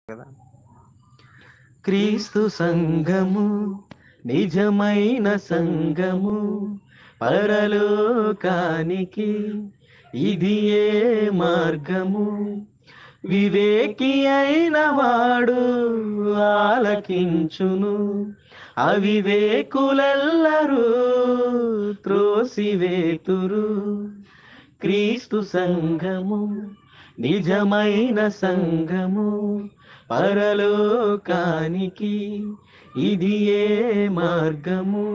కదా క్రీస్తు సంఘము నిజమైన సంఘము పరలోకానికి ఇది ఏ మార్గము వివేకి అయిన వాడు ఆలకించును అవివేకులెల్లరూ త్రోసివేతురు క్రీస్తు సంఘము నిజమైన సంఘము పరలోకానికి ఇది ఏ మార్గము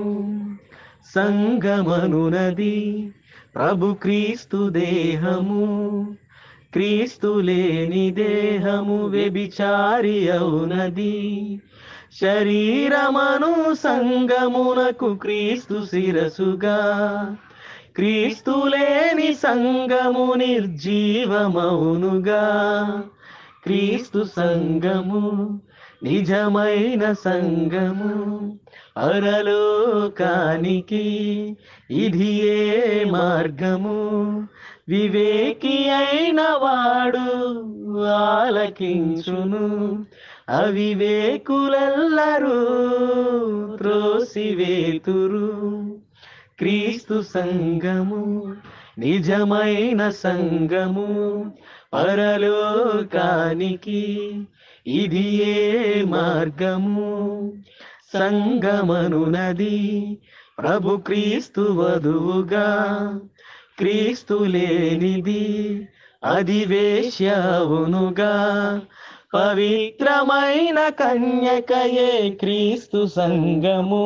సంగమనునది ప్రభు క్రీస్తు దేహము క్రీస్తు లేని దేహము వ్యభిచారి అవునది శరీరమను సంగమునకు క్రీస్తు శిరసుగా క్రీస్తు లేని సంగము నిర్జీవమౌనుగా క్రీస్తు సంగము నిజమైన సంగము పరలోకానికి ఇది ఏ మార్గము వివేకి అయిన వాడు ఆలకించును అవివేకులెల్లరూ త్రోసివేతురు క్రీస్తు సంగము నిజమైన సంగము పరలోకానికి ఇది ఏ మార్గము సంగమనునది ప్రభు క్రీస్తు వధువుగా క్రీస్తు లేనిది అది వేశ్యావునుగా పవిత్రమైన కన్యకయే క్రీస్తు సంగము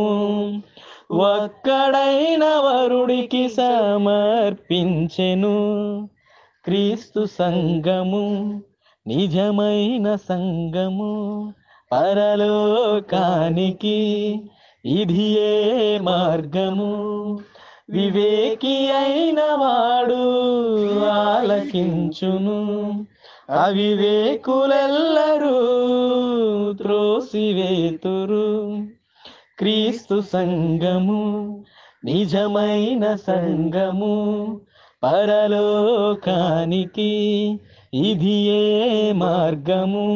ఒక్కడైన వరుడికి సమర్పించెను క్రీస్తు సంగము నిజమైన సంగము పరలోకానికి ఇది ఏ మార్గము వివేకి అయిన వాడు ఆలకించును అవివేకులెల్లరూ త్రోసివేతురు క్రీస్తు సంగము నిజమైన సంగము పరలోకానికి ఇది ఏ మార్గము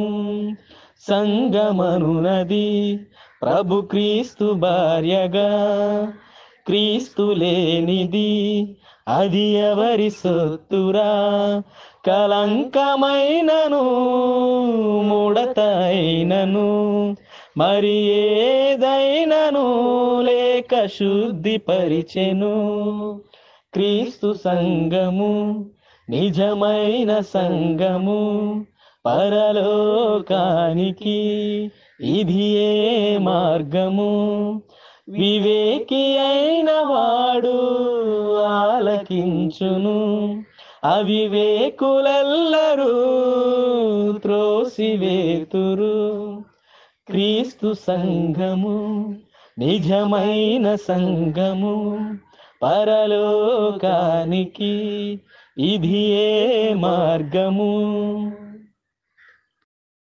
సంగమనునది ప్రభు క్రీస్తు భార్యగా క్రీస్తు లేనిది అది ఎవరి సొత్తురా కలంకమైనను ముడతైనను మరి ఏదైనను లేక శుద్ధి పరిచెను క్రీస్తు సంగము నిజమైన సంగము పరలోకానికి ఇది ఏ మార్గము వివేకి అయిన వాడు ఆలకించును అవివేకులెల్లరూ త్రోసివేతురు క్రీస్తు సంఘము నిజమైన సంఘము పరలోకానికి ఇది ఏ మార్గము